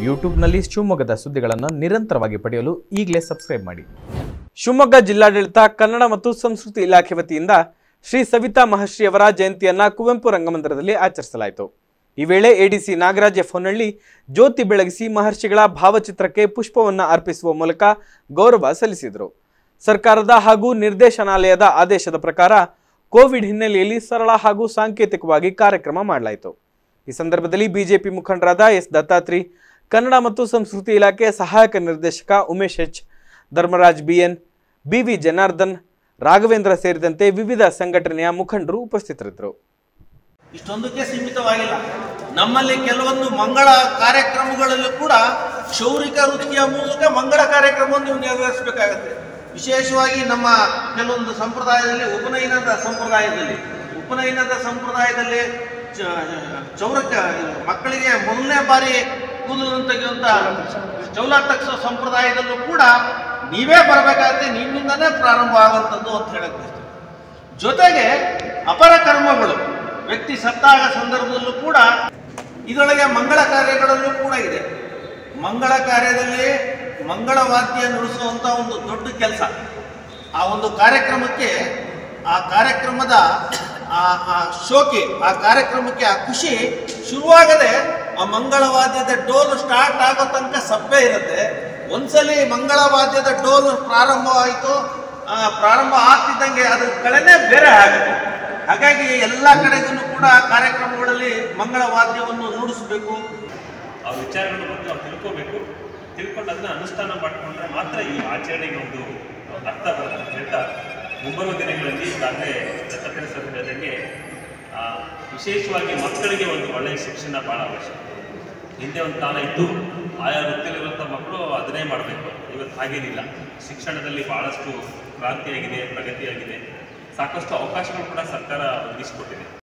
ಯೂಟ್ಯೂಬ್ನಲ್ಲಿ ಶಿವಮೊಗ್ಗದ ಸುದ್ದಿಗಳನ್ನು ನಿರಂತರವಾಗಿ ಪಡೆಯಲು ಈಗಲೇ ಸಬ್ಸ್ಕ್ರೈಬ್ ಮಾಡಿ ಶಿವಮೊಗ್ಗ ಜಿಲ್ಲಾಡಳಿತ ಕನ್ನಡ ಮತ್ತು ಸಂಸ್ಕೃತಿ ಇಲಾಖೆ ವತಿಯಿಂದ ಶ್ರೀ ಸವಿತಾ ಮಹರ್ಷಿ ಅವರ ಜಯಂತಿಯನ್ನ ಕುವೆಂಪು ರಂಗಮಂದಿರದಲ್ಲಿ ಆಚರಿಸಲಾಯಿತು ಈ ವೇಳೆ ಎಡಿಸಿ ನಾಗರಾಜ್ ಎಫ್ ಹೊನ್ನಳ್ಳಿ ಜ್ಯೋತಿ ಬೆಳಗಿಸಿ ಮಹರ್ಷಿಗಳ ಭಾವಚಿತ್ರಕ್ಕೆ ಪುಷ್ಪವನ್ನು ಅರ್ಪಿಸುವ ಮೂಲಕ ಗೌರವ ಸಲ್ಲಿಸಿದರು ಸರ್ಕಾರದ ಹಾಗೂ ನಿರ್ದೇಶನಾಲಯದ ಆದೇಶದ ಪ್ರಕಾರ ಕೋವಿಡ್ ಹಿನ್ನೆಲೆಯಲ್ಲಿ ಸರಳ ಹಾಗೂ ಸಾಂಕೇತಿಕವಾಗಿ ಕಾರ್ಯಕ್ರಮ ಮಾಡಲಾಯಿತು ಈ ಸಂದರ್ಭದಲ್ಲಿ ಬಿಜೆಪಿ ಮುಖಂಡರಾದ ಎಸ್ ದತ್ತಾತ್ರಿ ಕನ್ನಡ ಮತ್ತು ಸಂಸ್ಕೃತಿ ಇಲಾಖೆ ಸಹಾಯಕ ನಿರ್ದೇಶಕ Umesh H Dharmaraj BN BV Janardhan Raghavendra ಸೇರಿದಂತೆ ವಿವಿಧ ಸಂಘಟನೆಯ ಮುಖಂಡರು ಉಪಸ್ಥಿತರಿದ್ದರು ಇಷ್ಟೊಂದಕ್ಕೆ ಸೀಮಿತವಾಗಿಲ್ಲ ನಮ್ಮಲ್ಲಿ ಕೆಲವೊಂದು ಮಂಗಳ ಕಾರ್ಯಕ್ರಮಗಳಲ್ಲೂ ಕೂಡ ಕ್ಷೌರಿಕ ವೃತ್ತಿಯ ಮೂಲಕ ಮಂಗಳ ಕಾರ್ಯಕ್ರಮವನ್ನು ನೀವು ನೆರವೇರಿಸಬೇಕಾಗತ್ತೆ ವಿಶೇಷವಾಗಿ ನಮ್ಮ ಕೆಲವೊಂದು ಸಂಪ್ರದಾಯದಲ್ಲಿ ಉಪನಯನದ ಸಂಪ್ರದಾಯದಲ್ಲಿ ಉಪನಯನದ ಸಂಪ್ರದಾಯದಲ್ಲಿ ಚ- ಚೌರಕ ಮಕ್ಕಳಿಗೆ ಮೊದಲನೇ ಬಾರಿ ಕೂದಲನ್ನು ತೆಗೆಯುವಂಥ ಚೌಲ ತಗ್ಸೋ ಸಂಪ್ರದಾಯದಲ್ಲೂ ಕೂಡ ನೀವೇ ಬರಬೇಕಾಗತ್ತೆ ನಿಮ್ಮಿಂದನೇ ಪ್ರಾರಂಭ ಆಗುವಂಥದ್ದು ಅಂತ ಹೇಳಕ್ ಬಯಸ್ತೀನಿ ಜೊತೆಗೆ ಅಪರ ಕರ್ಮಗಳು ವ್ಯಕ್ತಿ ಸತ್ತಾಗ ಸಂದರ್ಭದಲ್ಲೂ ಕೂಡ ಇದರೊಳಗೆ ಮಂಗಳ ಕಾರ್ಯಗಳಲ್ಲೂ ಕೂಡ ಇದೆ ಮಂಗಳ ಕಾರ್ಯದಲ್ಲಿ ಮಂಗಳವಾದ್ಯ ನುಡಿಸುವಂಥ ಒಂದು ದೊಡ್ಡ ಕೆಲಸ ಆ ಒಂದು ಕಾರ್ಯಕ್ರಮಕ್ಕೆ ಆ ಕಾರ್ಯಕ್ರಮದ ಆ ಆ ಶೋಕಿ ಆ ಕಾರ್ಯಕ್ರಮಕ್ಕೆ ಆ ಖುಷಿ ಶುರುವಾಗದೆ ಆ ಮಂಗಳವಾದ್ಯದ ಡೋಲು ಸ್ಟಾರ್ಟ್ ಆಗೋ ತನಕ ಸಬ್ಬೆ ಇರುತ್ತೆ ಒಂದ್ಸಲಿ ಮಂಗಳವಾದ್ಯದ ಡೋಲು ಪ್ರಾರಂಭವಾಯಿತು ಆ, ಪ್ರಾರಂಭ ಆಗ್ತಿದ್ದಂಗೆ ಅದ್ರ ಕಳೆನೇ ಬೇರೆ ಆಗುತ್ತೆ ಹಾಗಾಗಿ ಎಲ್ಲ ಕಡೆಗೂ ಕೂಡ ಕಾರ್ಯಕ್ರಮಗಳಲ್ಲಿ ಮಂಗಳವಾದ್ಯವನ್ನು ನುಡಿಸಬೇಕು ಆ ವಿಚಾರಗಳ ಬಗ್ಗೆ ನಾವು ತಿಳ್ಕೋಬೇಕು ತಿಳ್ಕೊಂಡು ಅದನ್ನ ಅನುಷ್ಠಾನ ಮಾಡಿಕೊಂಡ್ರೆ ಮಾತ್ರ ಈ ಆಚರಣೆಗೆ ಒಂದು ಅರ್ಥ ಬರುತ್ತೆ ಅಂತ ಹೇಳ್ತಾ ಮುಂಬರುವ ದಿನಗಳಲ್ಲಿ ಈಗಾಗಲೇ ದತ್ತಪೇರ ಸರ್ ಹೇಳಿದಂಗೆ ಆ, ವಿಶೇಷವಾಗಿ ಮಕ್ಕಳಿಗೆ ಒಂದು ಒಳ್ಳೆಯ ಶಿಕ್ಷಣ ಭಾಳ ಅವಶ್ಯಕ ಹಿಂದೆ ಒಂದು ಕಾಲ ಇತ್ತು ಆಯಾ ವೃತ್ತಿಯಲ್ಲಿರುವಂಥ ಮಕ್ಕಳು ಅದನ್ನೇ ಮಾಡಬೇಕು ಇವತ್ತು ಹಾಗೇನಿಲ್ಲ ಶಿಕ್ಷಣದಲ್ಲಿ ಭಾಳಷ್ಟು ಕ್ರಾಂತಿಯಾಗಿದೆ ಪ್ರಗತಿಯಾಗಿದೆ ಸಾಕಷ್ಟು ಅವಕಾಶಗಳು ಕೂಡ ಸರ್ಕಾರ ಒದಗಿಸಿಕೊಟ್ಟಿದೆ